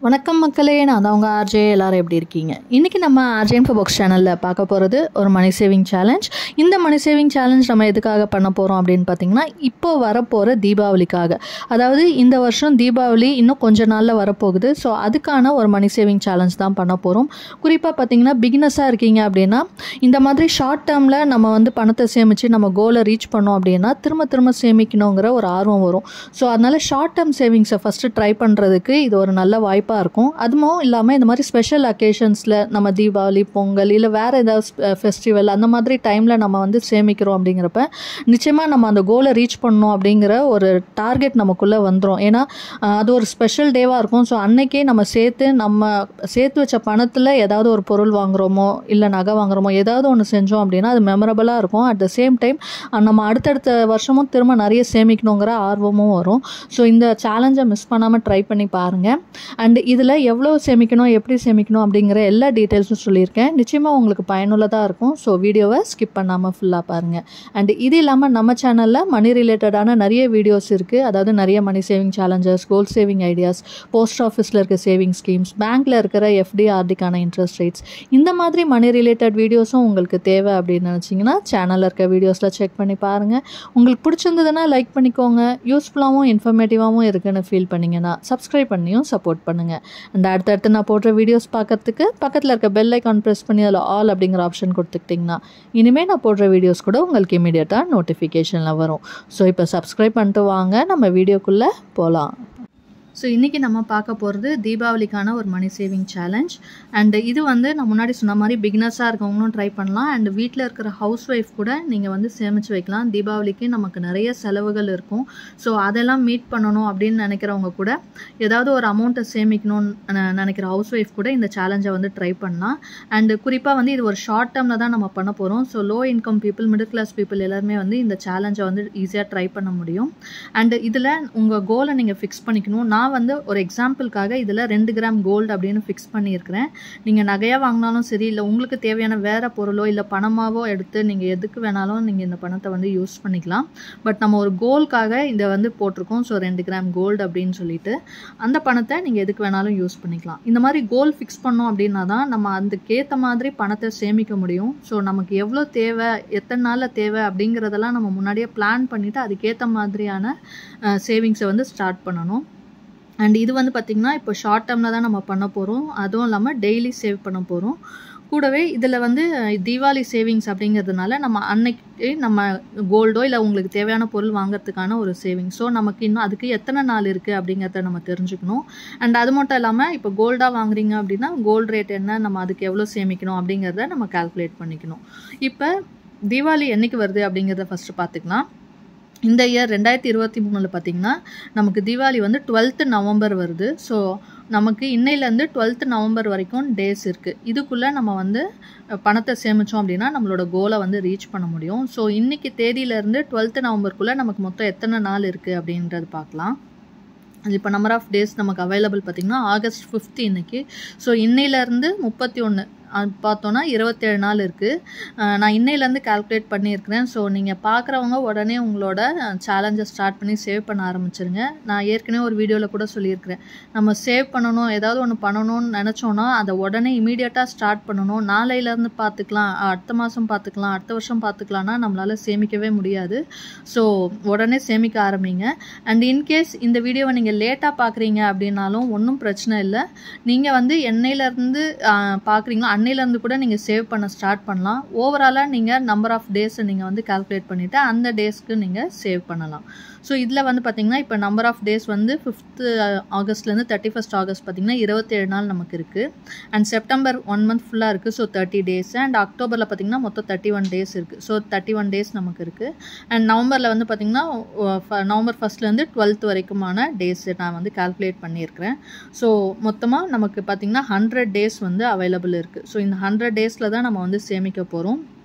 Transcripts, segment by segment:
வணக்கம் மக்களே நான் தான் உங்கள் ஆர்ஜே எல்லாரும் எப்படி இருக்கீங்க இன்றைக்கி நம்ம ஆர்ஜே இன்ஃபோ பாக்ஸ் சேனலில் பார்க்க போகிறது ஒரு மணி சேவிங் சேலஞ்ச் இந்த மணி சேவிங் சேலஞ்ச் நம்ம எதுக்காக பண்ண போகிறோம் அப்படின்னு பார்த்தீங்கன்னா இப்போ வரப்போகிற தீபாவளிக்காக அதாவது இந்த வருஷம் தீபாவளி இன்னும் கொஞ்ச நாளில் வரப்போகுது ஸோ அதுக்கான ஒரு மணி சேவிங் சேலஞ்ச் தான் பண்ண போகிறோம் குறிப்பாக பார்த்தீங்கன்னா பிகினஸாக இருக்கீங்க அப்படின்னா இந்த மாதிரி ஷார்ட் டேர்மில் நம்ம வந்து பணத்தை சேமித்து நம்ம கோலை ரீச் பண்ணோம் அப்படின்னா திரும்ப திரும்ப சேமிக்கணுங்கிற ஒரு ஆர்வம் வரும் ஸோ அதனால் ஷார்ட் டேர்ம் சேவிங்ஸை ஃபஸ்ட்டு ட்ரை பண்ணுறதுக்கு இது ஒரு நல்ல வாய்ப்பாக இருக்கும் அதுவும் இல்லாமல் இந்த மாதிரி ஸ்பெஷல் அக்கேஷன்ஸில் நம்ம தீபாவளி பொங்கல் இல்லை வேறு ஏதாவது ஃபெஸ்டிவல் அந்த மாதிரி டைமில் நம்ம வந்து சேமிக்கிறோம் அப்படிங்கிறப்ப நிச்சயமாக நம்ம அந்த கோலை ரீச் பண்ணணும் அப்படிங்கிற ஒரு டார்கெட் நமக்குள்ளே வந்துடும் ஏன்னா அஹ், அது ஒரு ஸ்பெஷல் டேவாக இருக்கும் ஸோ அன்னைக்கே நம்ம சேர்த்து நம்ம சேர்த்து வச்ச பணத்தில் ஏதாவது ஒரு பொருள் வாங்குகிறோமோ இல்லை நகை வாங்குகிறோமோ ஏதாவது ஒன்று செஞ்சோம் அப்படின்னா அது மெமரபுளாக இருக்கும் அட் த சேம் டைம் நம்ம அடுத்தடுத்த வருஷமும் திரும்ப நிறைய சேமிக்கணுங்கிற ஆர்வமும் வரும் ஸோ இந்த சேலஞ்சை மிஸ் பண்ணாமல் ட்ரை பண்ணி பாருங்கள் அண்ட் இதில் எவ்வளோ சேமிக்கணும் எப்படி சேமிக்கணும் அப்படிங்கிற எல்லா டீட்டெயில்ஸும் சொல்லியிருக்கேன் நிச்சயமாக உங்களுக்கு பயனுள்ளதாக இருக்கும் ஸோ வீடியோவை ஸ்கிப் பண்ணாமல் ஃபுல்லாக பாருங்கள் அண்ட் இது இல்லாமல் நம்ம சேனலில் மணி ரிலேட்டடான நிறைய வீடியோஸ் இருக்குது அதாவது நிறைய money saving challenges goal saving ideas post ஆஃபீஸில் இருக்க சேவிங் ஸ்கீம்ஸ் பேங்க்கில் இருக்கிற எஃப்டி ஆர்டிக்கான இன்ட்ரெஸ்ட் ரேட்ஸ் இந்த மாதிரி மணி ரிலேட்டட் வீடியோஸும் உங்களுக்கு தேவை அப்படின்னு நினச்சிங்கன்னா சேனலில் இருக்க வீடியோஸில் செக் பண்ணி பாருங்கள் உங்களுக்கு பிடிச்சிருந்ததுன்னா லைக் பண்ணிக்கோங்க யூஸ்ஃபுல்லாகவும் இன்ஃபர்மேட்டிவாகவும் இருக்குன்னு ஃபீல் பண்ணிங்கன்னா சப்ஸ்கிரைப் பண்ணியும் சப்போர்ட் பண்ணுங்கள் அண்ட் அடுத்தடுத்து நான் போடுற வீடியோஸ் பார்க்கறதுக்கு பக்கத்தில் இருக்க பெல் ஐக்கான் ப்ரெஸ் பண்ணி அதில் ஆல் அப்படிங்கிற ஆப்ஷன் கொடுத்துக்கிட்டிங்கன்னா இனிமேல் நான் போடுற வீடியோஸ் கூட உங்களுக்கு இமீடியட்டாக நோட்டிஃபிகேஷனில் வரும் ஸோ இப்போ சப்ஸ்கிரைப் பண்ணிட்டு வாங்க நம்ம வீடியோக்குள்ளே போகலாம் ஸோ இன்றைக்கி நம்ம பார்க்க போகிறது தீபாவளிக்கான ஒரு மணி சேவிங் சேலஞ்ச் அண்ட் இது வந்து நான் முன்னாடி சொன்ன மாதிரி பிகினர்ஸாக இருக்கவங்களும் ட்ரை பண்ணலாம் அண்ட் வீட்டில் இருக்கிற ஹவுஸ் ஒய்ஃப் கூட நீங்கள் வந்து சேமித்து வைக்கலாம் தீபாவளிக்கு நமக்கு நிறைய செலவுகள் இருக்கும் ஸோ அதெல்லாம் மீட் பண்ணணும் அப்படின்னு நினைக்கிறவங்க கூட ஏதாவது ஒரு அமௌண்ட்டை சேமிக்கணும்னு ந- நினைக்கிற ஹவுஸ் ஒய்ஃப் கூட இந்த சேலஞ்சை வந்து ட்ரை பண்ணலாம் அண்ட் குறிப்பாக வந்து இது ஒரு ஷார்ட் டேர்மில் தான் நம்ம பண்ண போகிறோம் so low income people middle class people எல்லாருமே வந்து இந்த சேலஞ்சை வந்து ஈஸியாக ட்ரை பண்ண முடியும் அண்ட் இதில் உங்கள் கோலை நீங்கள் ஃபிக்ஸ் பண்ணிக்கணும் நான் வந்து ஒரு எக்ஸாம்பிளுக்காக இதில் ரெண்டு கிராம் கோல்டு அப்படின்னு ஃபிக்ஸ் பண்ணியிருக்கிறேன் நீங்கள் நகையாக வாங்கினாலும் சரி இல்லை உங்களுக்கு தேவையான வேறு பொருளோ இல்லை பணமாவோ எடுத்து நீங்கள் எதுக்கு வேணாலும் நீங்கள் இந்த பணத்தை வந்து யூஸ் பண்ணிக்கலாம் பட் நம்ம ஒரு கோல்க்காக இதை வந்து போட்டிருக்கோம் ஸோ ரெண்டு கிராம் கோல்டு அப்படின்னு சொல்லிட்டு அந்த பணத்தை நீங்கள் எதுக்கு வேணாலும் யூஸ் பண்ணிக்கலாம் இந்த மாதிரி கோல் ஃபிக்ஸ் பண்ணோம் அப்படின்னா தான் நம்ம அதுக்கேற்ற மாதிரி பணத்தை சேமிக்க முடியும் ஸோ நமக்கு எவ்வளோ தேவை எத்தனை நாளில் தேவை அப்படிங்கிறதெல்லாம் நம்ம முன்னாடியே பிளான் பண்ணிவிட்டு அதுக்கேற்ற மாதிரியான சேவிங்ஸை வந்து ஸ்டார்ட் பண்ணணும் அண்ட் இது வந்து பார்த்திங்கன்னா இப்போ ஷார்ட் டேர்மில் தான் நம்ம பண்ண போகிறோம் அதுவும் இல்லாமல் டெய்லி சேவ் பண்ண போகிறோம் கூடவே இதில் வந்து அஹ், தீபாவளி சேவிங்ஸ் அப்படிங்கிறதுனால நம்ம அன்னைக்கு நம்ம கோல்டோ இல்லை உங்களுக்கு தேவையான பொருள் வாங்குறதுக்கான ஒரு சேவிங்ஸ் ஸோ நமக்கு இன்னும் அதுக்கு எத்தனை நாள் இருக்குது அப்படிங்கிறத நம்ம தெரிஞ்சுக்கணும் அண்ட் அது மட்டும் இல்லாமல் இப்போ கோல்டாக வாங்குறீங்க அப்படின்னா கோல்டு ரேட் என்ன நம்ம அதுக்கு எவ்வளோ சேமிக்கணும் அப்படிங்கிறத நம்ம கால்குலேட் பண்ணிக்கணும் இப்போ தீபாவளி என்னைக்கு வருது அப்படிங்கிறத ஃபஸ்ட்டு பார்த்துக்கலாம் இந்த இயர் ரெண்டாயிரத்தி இருபத்தி மூணில் பார்த்தீங்கன்னா நமக்கு தீபாவளி வந்து டுவெல்த்து நவம்பர் வருது ஸோ நமக்கு இன்னையிலேருந்து டுவெல்த்து நவம்பர் வரைக்கும் டேஸ் இருக்குது இதுக்குள்ளே நம்ம வந்து அஹ், பணத்தை சேமித்தோம் அப்படின்னா நம்மளோட கோலை வந்து ரீச் பண்ண முடியும் ஸோ இன்னைக்கு தேதியிலேருந்து டுவெல்த்து நவம்பருக்குள்ளே நமக்கு மொத்தம் எத்தனை நாள் இருக்குது அப்படின்றது பார்க்கலாம் அது இப்போ நம்பர் ஆஃப் டேஸ் நமக்கு அவைலபிள் பார்த்திங்கன்னா ஆகஸ்ட் ஃபிஃப்த் இன்னைக்கு ஸோ இன்னையிலேருந்து முப்பத்தி ஒன்று பார்த்தோன்னா இருபத்தேழு நாள் இருக்குது நான் இன்னையிலேருந்து கால்குலேட் பண்ணியிருக்கிறேன் ஸோ நீங்கள் பார்க்குறவங்க உடனே உங்களோட சேலஞ்சை ஸ்டார்ட் பண்ணி சேவ் பண்ண ஆரம்பிச்சிருங்க நான் ஏற்கனவே ஒரு வீடியோவில் கூட சொல்லியிருக்கிறேன் நம்ம சேவ் பண்ணணும் ஏதாவது ஒன்று பண்ணணும்னு நினச்சோன்னா அதை உடனே இமீடியட்டாக ஸ்டார்ட் பண்ணணும் நாளையிலேருந்து பார்த்துக்கலாம் அடுத்த மாதம் பார்த்துக்கலாம் அடுத்த வருஷம் பார்த்துக்கலாம்னா நம்மளால் சேமிக்கவே முடியாது ஸோ உடனே சேமிக்க ஆரம்பிங்க அண்ட் இன்கேஸ் இந்த வீடியோவை நீங்கள் லேட்டாக பார்க்குறீங்க அப்படின்னாலும் ஒன்றும் பிரச்சனை இல்லை நீங்கள் வந்து எண்ணெயிலேருந்து பார்க்குறீங்களோ அன்னையிலேருந்து கூட நீங்கள் சேவ் பண்ண ஸ்டார்ட் பண்ணலாம் ஓவராலாக நீங்கள் நம்பர் ஆஃப் டேஸை நீங்கள் வந்து கால்குலேட் பண்ணிவிட்டு அந்த டேஸ்க்கு நீங்கள் சேவ் பண்ணலாம் ஸோ இதில் வந்து பார்த்தீங்கன்னா இப்போ நம்பர் ஆஃப் டேஸ் வந்து ஃபிஃப்த்து ஆகஸ்ட்லேருந்து தேர்ட்டி ஃபஸ்ட் ஆகஸ்ட் பார்த்தீங்கன்னா இருபத்தேழு நாள் நமக்கு இருக்குது அண்ட் செப்டம்பர் ஒன் மந்த் ஃபுல்லாக இருக்குது ஸோ தேர்ட்டி டேஸ் அண்ட் அக்டோபரில் பார்த்தீங்கன்னா மொத்தம் தேர்ட்டி ஒன் டேஸ் இருக்குது ஸோ தேர்ட்டி ஒன் டேஸ் நமக்கு இருக்குது அண்ட் நவம்பரில் வந்து பார்த்திங்கன்னா நவம்பர் ஃபஸ்ட்லேருந்து டுவெல்த் வரைக்குமான டேஸ் நான் வந்து கால்குலேட் பண்ணியிருக்கிறேன் ஸோ மொத்தமாக நமக்கு பார்த்திங்கன்னா ஹண்ட்ரட் டேஸ் வந்து அவைலபிள் இருக்குது ஸோ இந்த ஹண்ட்ரட் டேஸில் தான் நம்ம வந்து சேமிக்க போகிறோம்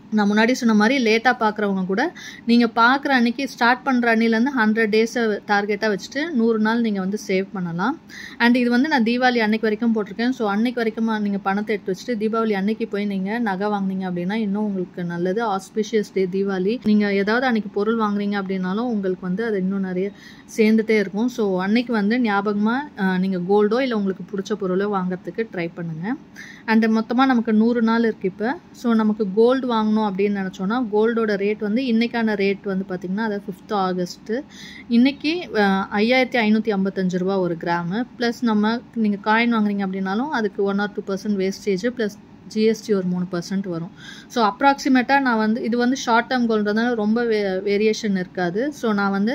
நான் முன்னாடி சொன்ன மாதிரி லேட்டாக பார்க்குறவங்க கூட நீங்கள் பார்க்குற அன்னைக்கு ஸ்டார்ட் பண்ணுற அன்னிலேருந்து ஹண்ட்ரட் டேஸை டார்கெட்டாக வச்சுட்டு நூறு நாள் நீங்கள் வந்து சேவ் பண்ணலாம் அண்ட் இது வந்து நான் தீபாவளி அன்னைக்கு வரைக்கும் போட்டிருக்கேன் ஸோ அன்னைக்கு வரைக்கும் நீங்கள் பணத்தை எடுத்து வச்சுட்டு தீபாவளி அன்னைக்கு போய் நீங்கள் நகை வாங்குனீங்க அப்படின்னா இன்னும் உங்களுக்கு நல்லது ஆஸ்பிஷியஸ் டே தீபாவளி நீங்கள் ஏதாவது அன்னைக்கு பொருள் வாங்குறீங்க அப்படின்னாலும் உங்களுக்கு வந்து அது இன்னும் நிறைய சேர்ந்துட்டே இருக்கும் ஸோ அன்னைக்கு வந்து ஞாபகமாக நீங்கள் கோல்டோ இல்லை உங்களுக்கு பிடிச்ச பொருளோ வாங்குறதுக்கு ட்ரை பண்ணுங்கள் அண்டு மொத்தமாக நமக்கு நூறு நாள் இருக்குது இப்போ ஸோ நமக்கு கோல்டு வாங்கணும் அப்படின்னு நினச்சோன்னா கோல்டோட ரேட் வந்து இன்றைக்கான ரேட் வந்து பார்த்திங்கன்னா அது ஃபிஃப்த் ஆகஸ்ட்டு இன்றைக்கி ஐயாயிரத்தி ஐநூற்றி ஐம்பத்தஞ்சு ரூபா ஒரு கிராமு ப்ளஸ் நம்ம நீங்கள் காயின் வாங்குறீங்க அப்படின்னாலும் அதுக்கு one or two percent wastage plus GST ஒரு மூணு பர்சன்ட் வரும் ஸோ அப்ராக்சிமேட்டாக நான் வந்து இது வந்து ஷார்ட் டேர்ம் கோல்டுறதுனால ரொம்ப வே வேரியேஷன் இருக்காது ஸோ நான் வந்து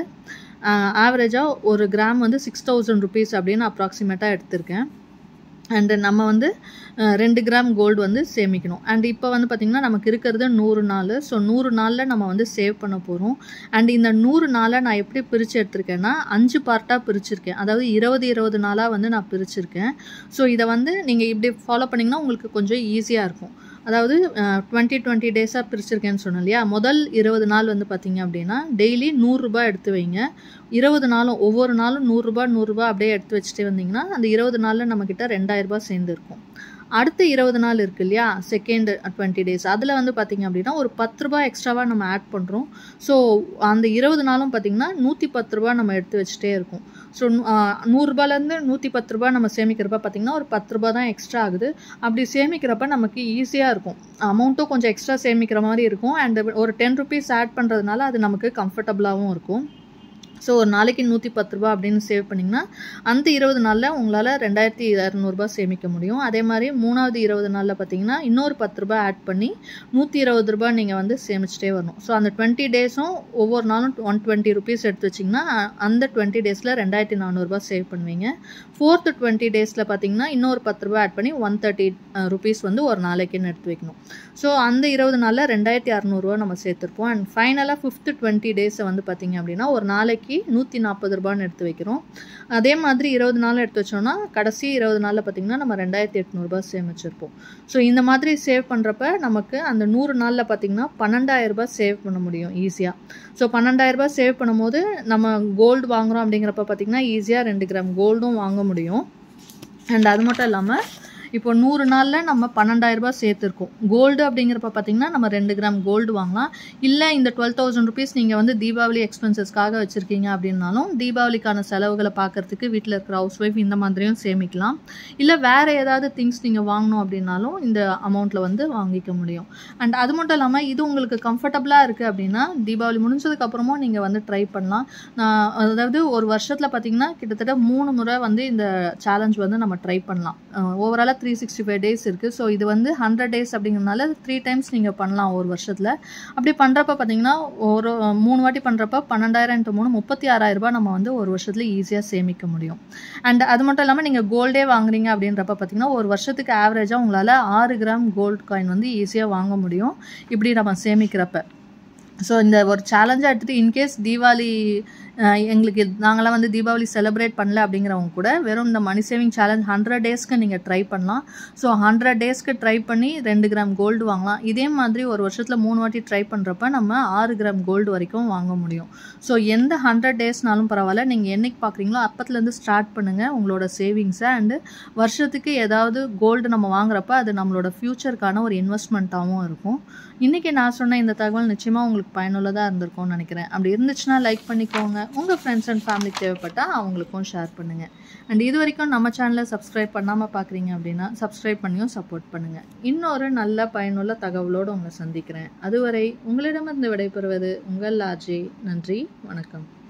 ஆவரேஜாக ஒரு கிராம் வந்து சிக்ஸ் தௌசண்ட் ருபீஸ் அப்படின்னு அப்ராக்சிமேட்டாக எடுத்திருக்கேன் அண்டு நம்ம வந்து ரெண்டு கிராம் கோல்டு வந்து சேமிக்கணும் அண்ட் இப்போ வந்து பார்த்திங்கன்னா நமக்கு இருக்கிறது நூறு நாள் ஸோ நூறு நாளில் நம்ம வந்து சேவ் பண்ண போகிறோம் அண்ட் இந்த நூறு நாளை நான் எப்படி பிரித்து எடுத்திருக்கேன்னா அஞ்சு பார்ட்டாக பிரிச்சிருக்கேன் அதாவது இருபது இருபது நாளாக வந்து நான் பிரிச்சிருக்கேன் ஸோ இதை வந்து நீங்கள் இப்படி ஃபாலோ பண்ணிங்கன்னா உங்களுக்கு கொஞ்சம் ஈஸியாக இருக்கும் அதாவது டுவெண்ட்டி டுவெண்ட்டி டேஸாக பிரிச்சிருக்கேன்னு சொன்னேன் இல்லையா முதல் இருபது நாள் வந்து பார்த்தீங்க அப்படின்னா டெய்லி நூறுரூபா எடுத்து வைங்க இருபது நாளும் ஒவ்வொரு நாளும் நூறுரூபா நூறுரூபா அப்படியே எடுத்து வச்சுட்டே வந்தீங்கன்னா அந்த இருபது நாளில் நம்மக்கிட்ட ரெண்டாயிரரூபா சேர்ந்துருக்கும் அடுத்த இருபது நாள் இருக்கு இல்லையா செகண்ட் டுவெண்ட்டி டேஸ் அதில் வந்து பார்த்திங்க அப்படின்னா ஒரு பத்து ரூபா எக்ஸ்ட்ராவாக நம்ம ஆட் பண்ணுறோம் ஸோ அந்த இருபது நாளும் பார்த்திங்கன்னா நூற்றி பத்து ரூபா நம்ம எடுத்து வச்சுட்டே இருக்கும் ஸோ நூறுரூபாலேருந்து நூற்றி பத்து ரூபா நம்ம சேமிக்கிறப்ப பார்த்திங்கன்னா ஒரு பத்து ரூபா தான் எக்ஸ்ட்ரா ஆகுது அப்படி சேமிக்கிறப்ப நமக்கு ஈஸியாக இருக்கும் அமௌண்ட்டும் கொஞ்சம் எக்ஸ்ட்ரா சேமிக்கிற மாதிரி இருக்கும் அண்ட் ஒரு டென் ருபீஸ் ஆட் பண்ணுறதுனால அது நமக்கு கம்ஃபர்டபுளாகவும் இருக்கும் ஸோ ஒரு நாளைக்கு நூற்றி பத்து ரூபா அப்படின்னு சேவ் பண்ணிங்கன்னா அந்த இருபது நாளில் உங்களால் ரெண்டாயிரத்தி இரநூறுபா சேமிக்க முடியும் அதே மாதிரி மூணாவது இருபது நாளில் பார்த்தீங்கன்னா இன்னொரு பத்து ரூபா ஆட் பண்ணி நூற்றி இருபது ரூபா நீங்கள் வந்து சேமிச்சிட்டே வரணும் ஸோ அந்த டுவெண்ட்டி டேஸும் ஒவ்வொரு நாளும் ஒன் டுவெண்ட்டி ருபீஸ் எடுத்து வச்சிங்கன்னா அந்த டுவெண்ட்டி டேஸில் ரெண்டாயிரத்தி நானூறுரூபா சேவ் பண்ணுவீங்க ஃபோர்த்து டுவெண்ட்டி டேஸில் பார்த்தீங்கன்னா இன்னொரு பத்து ரூபா ஆட் பண்ணி ஒன் தேர்ட்டி ருபீஸ் வந்து ஒரு நாளைக்குன்னு எடுத்து வைக்கணும் ஸோ அந்த இருபது நாளில் ரெண்டாயிரத்தி அறநூறுவா நம்ம சேர்த்துருப்போம் அண்ட் ஃபைனலாக ஃபிஃப்த்து டுவெண்ட்டி டேஸை வந்து பார்த்திங்க அப்படின்னா ஒரு நாளைக்கு நூற்றி நாற்பது ரூபான்னு எடுத்து வைக்கிறோம் அதே மாதிரி இருபது நாள் எடுத்து வச்சோம்னா கடைசி இருபது நாளில் பார்த்திங்கன்னா நம்ம ரெண்டாயிரத்தி எட்நூறுபா சேமிச்சிருப்போம் ஸோ இந்த மாதிரி சேவ் பண்ணுறப்ப நமக்கு அந்த நூறு நாளில் பார்த்திங்கன்னா பன்னெண்டாயிரரூபா சேவ் பண்ண முடியும் ஈஸியாக ஸோ பன்னெண்டாயிரரூபா சேவ் பண்ணும்போது நம்ம கோல்டு வாங்குகிறோம் அப்படிங்கிறப்ப பார்த்திங்கன்னா ஈஸியாக ரெண்டு கிராம் கோல்டும் வாங்க முடியும் அண்ட் அது மட்டும் இல்லாமல் இப்போ நூறு நாளில் நம்ம பன்னெண்டாயிரரூபா சேர்த்துருக்கோம் கோல்டு அப்படிங்கிறப்ப பார்த்தீங்கன்னா நம்ம ரெண்டு கிராம் கோல்டு வாங்கலாம் இல்லை இந்த டுவெல் தௌசண்ட் ருபீஸ் நீங்கள் வந்து தீபாவளி எக்ஸ்பென்சஸ்க்காக வச்சுருக்கீங்க அப்படின்னாலும் தீபாவளிக்கான செலவுகளை பார்க்கறதுக்கு வீட்டில் இருக்கிற ஹவுஸ் ஒய்ஃப் இந்த மாதிரியும் சேமிக்கலாம் இல்லை வேறு ஏதாவது திங்ஸ் நீங்கள் வாங்கணும் அப்படின்னாலும் இந்த அமௌண்ட்டில் வந்து வாங்கிக்க முடியும் அண்ட் அது மட்டும் இல்லாமல் இது உங்களுக்கு கம்ஃபர்டபுளாக இருக்குது அப்படின்னா தீபாவளி முடிஞ்சதுக்கப்புறமும் நீங்கள் வந்து ட்ரை பண்ணலாம் நான் அதாவது ஒரு வருஷத்தில் பார்த்தீங்கன்னா கிட்டத்தட்ட மூணு முறை வந்து இந்த சேலஞ்ச் வந்து நம்ம ட்ரை பண்ணலாம் ஓவராலாக த்ரீ சிக்ஸ்டி ஃபைவ் டேஸ் இருக்குது ஸோ இது வந்து ஹண்ட்ரட் டேஸ் அப்படிங்கிறனால த்ரீ டைம்ஸ் நீங்கள் பண்ணலாம் ஒரு வருஷத்தில் அப்படி பண்ணுறப்ப பார்த்தீங்கன்னா ஒரு மூணு வாட்டி பண்ணுறப்ப பன்னெண்டாயிரம் இன்ட்டு மூணு முப்பத்தி ஆறாயிரம் ரூபாய் நம்ம வந்து ஒரு வருஷத்தில் ஈஸியாக சேமிக்க முடியும் அண்ட் அது மட்டும் இல்லாமல் நீங்கள் கோல்டே வாங்குறீங்க அப்படின்றப்ப பார்த்தீங்கன்னா ஒரு வருஷத்துக்கு ஆவரேஜாக உங்களால் ஆறு கிராம் கோல்டு காயின் வந்து ஈஸியாக வாங்க முடியும் இப்படி நம்ம சேமிக்கிறப்ப ஸோ இந்த ஒரு சேலஞ்சாக எடுத்துகிட்டு இன்கேஸ் தீபாவளி எங்களுக்கு நாங்களாம் வந்து தீபாவளி செலிப்ரேட் பண்ணல அப்படிங்கிறவங்க கூட வெறும் இந்த மணி சேவிங் சேலஞ்ச் ஹண்ட்ரட் டேஸ்க்கு நீங்கள் ட்ரை பண்ணலாம் ஸோ ஹண்ட்ரட் டேஸ்க்கு ட்ரை பண்ணி ரெண்டு கிராம் கோல்டு வாங்கலாம் இதே மாதிரி ஒரு வருஷத்தில் மூணு வாட்டி ட்ரை பண்ணுறப்ப நம்ம ஆறு கிராம் கோல்டு வரைக்கும் வாங்க முடியும் ஸோ எந்த ஹண்ட்ரட் டேஸ்னாலும் பரவாயில்ல நீங்கள் என்னைக்கு பார்க்குறீங்களோ அப்பத்துலேருந்து ஸ்டார்ட் பண்ணுங்கள் உங்களோட சேவிங்ஸை அண்டு வருஷத்துக்கு ஏதாவது கோல்டு நம்ம வாங்குறப்ப அது நம்மளோட ஃப்யூச்சருக்கான ஒரு இன்வெஸ்ட்மெண்ட்டாகவும் இருக்கும் இன்றைக்கி நான் சொன்ன இந்த தகவல் நிச்சயமாக உங்களுக்கு பயனுள்ளதாக இருந்திருக்கும்னு நினைக்கிறேன் அப்படி இருந்துச்சுன்னா லைக் பண்ணிக்கோங்க உங்கள் ஃப்ரெண்ட்ஸ் அண்ட் ஃபேமிலிக்கு தேவைப்பட்டால் அவங்களுக்கும் ஷேர் பண்ணுங்கள் அண்ட் இது வரைக்கும் நம்ம சேனலை சப்ஸ்கிரைப் பண்ணாமல் பார்க்குறீங்க அப்படின்னா சப்ஸ்கிரைப் பண்ணியும் சப்போர்ட் பண்ணுங்கள் இன்னொரு நல்ல பயனுள்ள தகவலோடு உங்களை சந்திக்கிறேன் அதுவரை உங்களிடமிருந்து விடைபெறுவது உங்கள் ஆர்ஜே நன்றி வணக்கம்